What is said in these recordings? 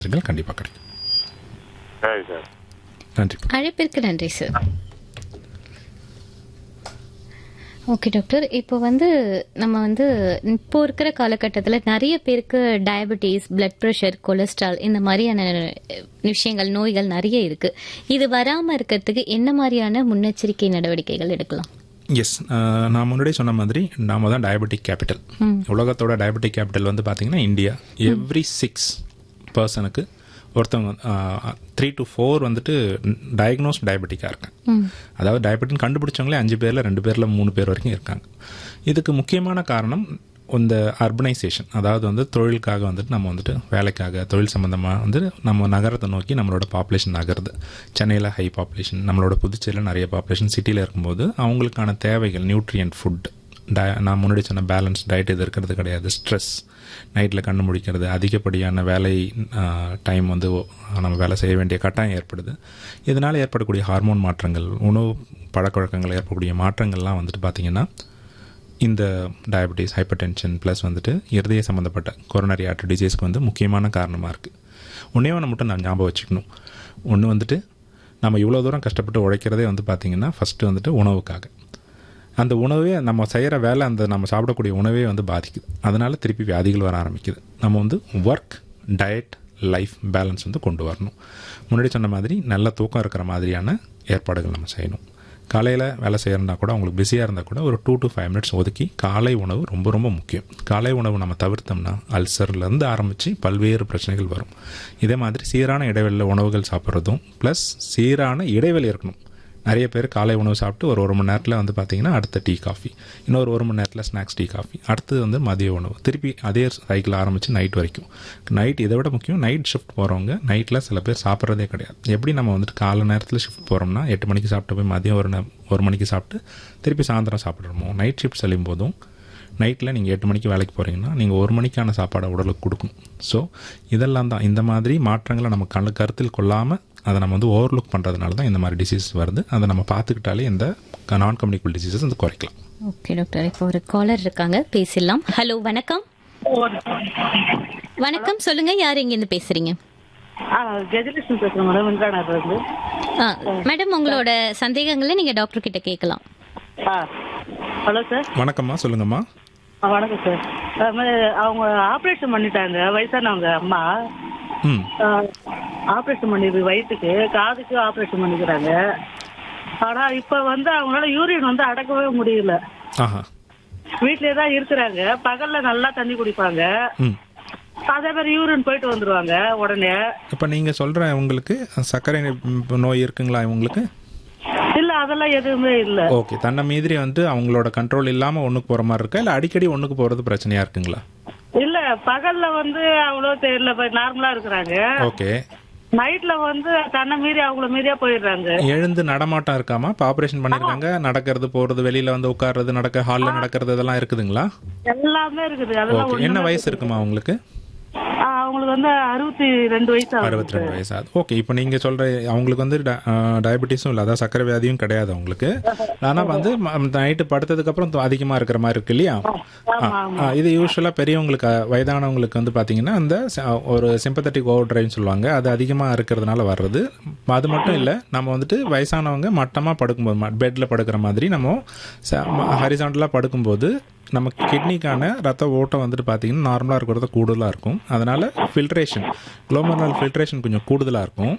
ஆலோசனைகள் கண்டிப்பாக கிடைக்கும் சரி சார் நன்றி அழைப்பிற்கு நன்றி சார் ஓகே டாக்டர் இப்போ வந்து நம்ம வந்து இப்போ இருக்கிற காலகட்டத்தில் நிறைய பேருக்கு டயபெட்டிஸ் பிளட் ப்ரெஷர் கொலஸ்ட்ரால் இந்த மாதிரியான விஷயங்கள் நோய்கள் நிறைய இருக்கு இது வராமல் இருக்கிறதுக்கு என்ன மாதிரியான முன்னெச்சரிக்கை நடவடிக்கைகள் எடுக்கலாம் எஸ் நான் முன்னாடியே சொன்ன மாதிரி நாம தான் டயபெட்டிக் கேபிட்டல் உலகத்தோட டயபெட்டிக் கேபிட்டல் வந்து பார்த்தீங்கன்னா இந்தியா எவ்ரி சிக்ஸ் பர்சனுக்கு ஒருத்தவங்க த்ரீ டு ஃபோர் வந்துட்டு டயக்னோஸ் டயபெட்டிக்காக இருக்காங்க அதாவது டயபெட்டின் கண்டுபிடிச்சவங்களே அஞ்சு பேரில் ரெண்டு பேரில் மூணு பேர் வரைக்கும் இருக்காங்க இதுக்கு முக்கியமான காரணம் இந்த அர்பனைசேஷன் அதாவது வந்து தொழிலுக்காக வந்துட்டு நம்ம வந்துட்டு வேலைக்காக தொழில் சம்மந்தமாக வந்து நம்ம நகரத்தை நோக்கி நம்மளோட பாப்புலேஷன் நகருது சென்னையில் ஹை பாப்புலேஷன் நம்மளோட புதுச்சேரியில் நிறைய பாப்புலேஷன் சிட்டியில் இருக்கும்போது அவங்களுக்கான தேவைகள் நியூட்ரியன்ட் ஃபுட் டய நான் முன்னாடி சொன்ன பேலன்ஸ் டயட் இது இருக்கிறது கிடையாது ஸ்ட்ரெஸ் நைட்டில் கண்ணு முடிக்கிறது அதிகப்படியான வேலை டைம் வந்து நம்ம வேலை செய்ய வேண்டிய கட்டாயம் ஏற்படுது இதனால் ஏற்படக்கூடிய ஹார்மோன் மாற்றங்கள் உணவு பழக்கவழக்கங்கள் ஏற்படக்கூடிய மாற்றங்கள்லாம் வந்துட்டு பார்த்திங்கன்னா இந்த டயபெட்டிஸ் ஹைப்பர் டென்ஷன் ப்ளஸ் வந்துட்டு இருதய சம்மந்தப்பட்ட கொரோனரி ஆர்டர் டிசீஸ்க்கு வந்து முக்கியமான காரணமாக இருக்குது ஒன்றே ஒன்று மட்டும் நான் ஞாபகம் வச்சுக்கணும் ஒன்று வந்துட்டு நம்ம இவ்வளோ தூரம் கஷ்டப்பட்டு உழைக்கிறதே வந்து பார்த்திங்கன்னா ஃபஸ்ட்டு வந்துட்டு உணவுக்காக அந்த உணவே நம்ம செய்கிற வேலை அந்த நம்ம சாப்பிடக்கூடிய உணவே வந்து பாதிக்குது அதனால் திருப்பி வியாதிகள் வர ஆரம்பிக்குது நம்ம வந்து ஒர்க் டயட் லைஃப் பேலன்ஸ் வந்து கொண்டு வரணும் முன்னாடி சொன்ன மாதிரி நல்ல தூக்கம் இருக்கிற மாதிரியான ஏற்பாடுகள் நம்ம செய்யணும் காலையில் வேலை செய்யறதுனா கூட உங்களுக்கு பிஸியாக இருந்தால் கூட ஒரு டூ டு ஃபைவ் மினிட்ஸ் ஒதுக்கி காலை உணவு ரொம்ப ரொம்ப முக்கியம் காலை உணவு நம்ம தவிர்த்தோம்னா அல்சர்லேருந்து ஆரம்பித்து பல்வேறு பிரச்சனைகள் வரும் இதே மாதிரி சீரான இடைவெளியில் உணவுகள் சாப்பிட்றதும் ப்ளஸ் சீரான இடைவெளி இருக்கணும் நிறைய பேர் காலை உணவு சாப்பிட்டு ஒரு ஒரு மணி நேரத்தில் வந்து பார்த்தீங்கன்னா அடுத்த டீ காஃபி இன்னொரு ஒரு மணி நேரத்தில் ஸ்நாக்ஸ் டீ காஃபி அடுத்தது வந்து மதிய உணவு திருப்பி அதே சைக்கிள் ஆரம்பித்து நைட் வரைக்கும் நைட் இதை விட முக்கியம் நைட் ஷிஃப்ட் போகிறவங்க நைட்டில் சில பேர் சாப்பிட்றதே கிடையாது எப்படி நம்ம வந்துட்டு காலை நேரத்தில் ஷிஃப்ட் போகிறோம்னா எட்டு மணிக்கு சாப்பிட்டு போய் மதியம் ஒரு நே- ஒரு மணிக்கு சாப்பிட்டு திருப்பி சாயந்தரம் சாப்பிட்றோமோ நைட் ஷிஃப்ட் செல்லும் போதும் நைட்டில் நீங்கள் எட்டு மணிக்கு வேலைக்கு போகிறீங்கன்னா நீங்கள் ஒரு மணிக்கான சாப்பாடை உடலுக்கு கொடுக்கணும் ஸோ இதெல்லாம் தான் இந்த மாதிரி மாற்றங்களை நம்ம கண் கருத்தில் கொள்ளாமல் அதை நம்ம வந்து ஓவர்லுக் பண்ணுறதுனால தான் இந்த மாதிரி டிசீஸ் வருது அதை நம்ம பார்த்துக்கிட்டாலே இந்த நான் கம்யூனிகபிள் டிசீசஸ் வந்து குறைக்கலாம் ஓகே டாக்டர் இப்போ ஒரு காலர் இருக்காங்க பேசிடலாம் ஹலோ வணக்கம் வணக்கம் சொல்லுங்க யார் இங்கேருந்து பேசுறீங்க ஆ கஜலட்சுமி பேசுறேன் மேடம் வெங்கடாநகர்ல இருந்து ஆ மேடம் உங்களோட சந்தேகங்களை நீங்க டாக்டர் கிட்ட கேட்கலாம் ஆ ஹலோ சார் வணக்கம்மா சொல்லுங்கம்மா ஆ வணக்கம் சார் அது மாதிரி அவங்க ஆப்ரேஷன் பண்ணிட்டாங்க வயசானவங்க அம்மா ம் ஆப்ரேஷன் பண்ணிருக்கு வயிற்றுக்கு காதுக்கு ஆப்ரேஷன் பண்ணிக்கிறாங்க ஆனா இப்ப வந்து அவங்களால யூரின் வந்து அடக்கவே முடியல ஆஹா வீட்லயே தான் இருக்கிறாங்க பகல்ல நல்லா தண்ணி குடிப்பாங்க ம் அதே மாதிரி யூரின் போயிட்டு வந்துருவாங்க உடனே இப்போ நீங்கள் சொல்கிற உங்களுக்கு சர்க்கரை நோய் இருக்குங்களா உங்களுக்கு இல்ல அதெல்லாம் எதுவுமே இல்ல ஓகே தன்னை மீதிரி வந்து அவங்களோட கண்ட்ரோல் இல்லாமல் ஒன்றுக்கு போகிற மாதிரி இருக்கா இல்லை அடிக்கடி ஒன்றுக்கு போகிறது பிரச்சனையாக இருக்குங்களா இல்ல பகல்ல வந்து அவ்வளவு தெரியல நார்மலா இருக்கிறாங்க ஓகே நைட்ல வந்து தன்னை மீறி அவங்கள மீறியா போயிடுறாங்க எழுந்து நடமாட்டம் இருக்காமா இப்போ ஆப்ரேஷன் பண்ணியிருக்காங்க நடக்கிறது போகிறது வெளியில் வந்து உட்கார்றது நடக்க ஹாலில் நடக்கிறது இதெல்லாம் இருக்குதுங்களா எல்லாமே இருக்குது அதெல்லாம் ஓகே என்ன ஒண்ணுமே வயசு இருக்குமா உங்களுக்கு ஆ, அவங்களுக்கு வந்து அறுபத்தி ரெண்டு வயசு ஆகுது அறுபத்தி ரெண்டு வயசு ஆகுது ஓகே இப்போ நீங்கள் சொல்கிற அவங்களுக்கு வந்து டயபெட்டிஸும் இல்லை அதாவது சர்க்கரை வியாதியும் கிடையாது அவங்களுக்கு ஆனால் வந்து நைட்டு படுத்ததுக்கப்புறம் அதிகமாக இருக்கிற மாதிரி இருக்கு இல்லையா ஆ, ஆ, இது யூஸ்வலாக பெரியவங்களுக்கு அஹ், வயதானவங்களுக்கு வந்து பார்த்தீங்கன்னா அந்த ச- ஒரு சிம்பத்தட்டிக் ஓவர் ட்ரைவ்னு சொல்லுவாங்க அது அதிகமாக இருக்கிறதுனால வர்றது அது மட்டும் இல்லை நம்ம வந்துட்டு வயசானவங்க மட்டமாக படுக்கும்போது பெட்டில் படுக்கிற மாதிரி நம்ம ஹரிசாண்டலாக படுக்கும்போது நம்ம கிட்னிக்கான ரத்த ஓட்டம் வந்துட்டு பார்த்தீங்கன்னா நார்மலாக இருக்கிறத கூடுதலாக இருக்கும் அதனால் ஃபில்ட்ரேஷன் குளோமர்னல் ஃபில்ட்ரேஷன் கொஞ்சம் கூடுதலாக இருக்கும்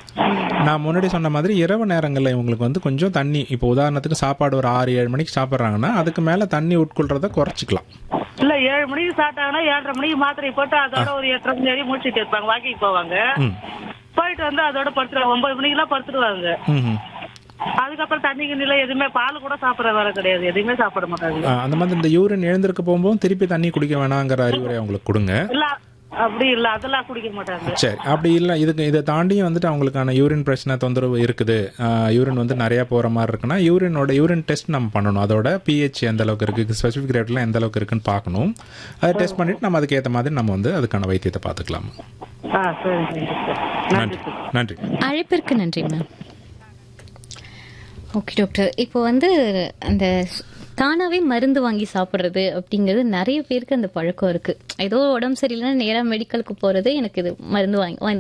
நான் முன்னாடி சொன்ன மாதிரி இரவு நேரங்களில் இவங்களுக்கு வந்து கொஞ்சம் தண்ணி இப்போ உதாரணத்துக்கு சாப்பாடு ஒரு ஆறு ஏழு மணிக்கு சாப்பிட்றாங்கன்னா அதுக்கு மேலே தண்ணி உட்கொள்றத குறைச்சிக்கலாம் இல்ல ஏழு மணிக்கு சாப்பிட்டாங்கன்னா ஏழரை மணிக்கு மாத்திரை போட்டு அதோட ஒரு எட்டரை மணி வரையும் முடிச்சிட்டு இருப்பாங்க வாக்கிங் போவாங்க ம் போயிட்டு வந்து அதோட படுத்துருவாங்க ஒன்பது மணிக்கெல்லாம் படுத்துருவாங்க ம் அதுக்கப்புறம் தண்ணி கிண்ணில எதுவுமே பால் கூட சாப்பிட வர கிடையாது எதுவுமே சாப்பிட மாட்டாங்க ஆ, அந்த மாதிரி இந்த யூரின் எழுந்திருக்க போகும்போது திருப்பி தண்ணி குடிக்க வேணாங்கிற அறிவுரை அவங்களுக்கு கொடுங்க இல்ல அப்படி இல்ல அதெல்லாம் குடிக்க மாட்டாங்க சரி அப்படி இல்லை இதுக்கு இதை தாண்டியும் வந்துட்டு அவங்களுக்கான யூரின் பிரச்சனை தொந்தரவு இருக்குது யூரின் வந்து நிறையா போகிற மாதிரி இருக்குன்னா யூரினோட யூரின் டெஸ்ட் நம்ம பண்ணணும் அதோட பிஹெச் எந்த அளவுக்கு இருக்குது ஸ்பெசிஃபிக் ரேட்லாம் எந்த அளவுக்கு இருக்குன்னு பார்க்கணும் அதை டெஸ்ட் பண்ணிவிட்டு நம்ம அதுக்கேற்ற மாதிரி நம்ம வந்து அதுக்கான வைத்தியத்தை பார்த்துக்கலாம் ஆ சரி சரி சார் நன்றி நன்றி சார் நன்றி அழைப்பிற்கு நன்றி மேம் ஓகே டாக்டர் இப்போ வந்து அந்த தானாவே மருந்து வாங்கி சாப்பிடுறது அப்படிங்கிறது நிறைய பேருக்கு அந்த பழக்கம் இருக்கு ஏதோ உடம்பு சரியில்லைன்னா நேரா மெடிக்கலுக்கு போறது எனக்கு இது மருந்து வாங்கி